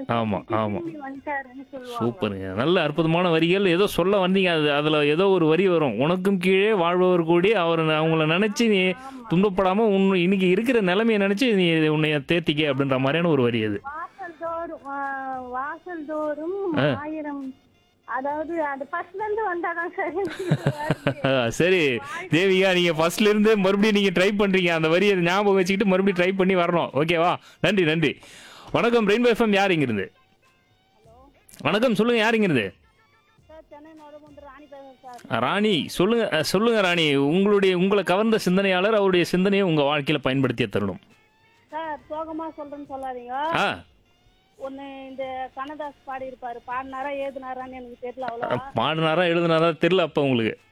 ஆமா, ஆமா. திரும்பி வந்துட்டாருன்னு சொல்லுவாங்க சூப்பருங்க நல்ல அற்புதமான வரிகள் ஏதோ சொல்ல வந்தீங்க அது அதில் ஏதோ ஒரு வரி வரும் உனக்கும் கீழே வாழ்பவர் கூடி அவர் அவங்கள நினச்சி நீ துன்பப்படாம உன் இன்னைக்கு இருக்கிற நிலைமையை நினச்சி நீ உன்னை தேத்திக்க அப்படின்ற மாதிரியான ஒரு வரி அது வாசல் தோறும் ஆ, வாசல் தோறும் ஆ. ஆயிரம் அதாவது அது ஃபர்ஸ்ட்ல இருந்து வந்தாதான் சரி ஆ, சரி தேவிகா நீங்கள் ஃபர்ஸ்ட்லேருந்து மறுபடியும் நீங்கள் ட்ரை பண்ணுறீங்க அந்த வரியை ஞாபகம் வச்சுக்கிட்டு மறுபடியும் ட்ரை பண்ணி வரணும் ஓகேவா நன்றி நன்றி வணக்கம் ரெயின்போ எஃப்எம் யார் இங்கிருந்து வணக்கம் சொல்லுங்கள் யார் இங்கிருந்து சார் சென்னை நரம்பு ராணி பேசுறேன் சார் ராணி சொல்லுங்க அஹ், சொல்லுங்க ராணி உங்களுடைய உங்களை கவர்ந்த சிந்தனையாளர் அவருடைய சிந்தனையை உங்க வாழ்க்கையில பயன்படுத்திய தருணம் சார் சோகமா சொல்றேன்னு சொல்லாதீங்க ஆ ஒன்னு இந்த கண்ணதாஸ் பாடி இருப்பாரு பாடினாரா ஏதுனாரான்னு எனக்கு தெரியல அவ்வளோ பாடினாரா எழுதினாரா தெரியல அப்ப உங்களுக்கு